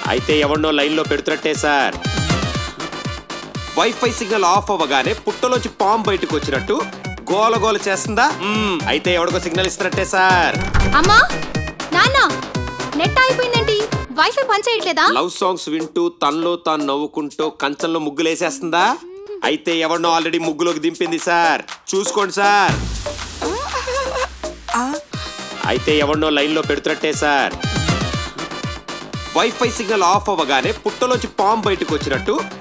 అయితే ఎవరినో లైన్లో పెడుతున్నట్టే సార్ వైఫై సిగ్నల్ ఆఫ్ అవ్వగానే పుట్టలోంచి పాము బయటకు వచ్చినట్టు గోల గోల చేస్తుందా మ్మ్, అయితే ఎవడికో సిగ్నల్ ఇస్తున్నట్టే సార్ అమ్మా నాన్న నెట్ అయిపోయిందేంటి వైఫై పనిచేయట్లేదా లవ్ సాంగ్స్ వింటూ తనలో తాను నవ్వుకుంటూ కంచంలో ముగ్గులేసేస్తుందా అయితే ఎవరినో ఆల్రెడీ ముగ్గులోకి దింపింది సార్ చూసుకోండి సార్ అయితే ఎవరినో లైన్లో పెడుతున్నట్టే సార్ వైఫై సిగ్నల్ ఆఫ్ అవ్వగానే పుట్టలోంచి పాము బయటకు వచ్చినట్టు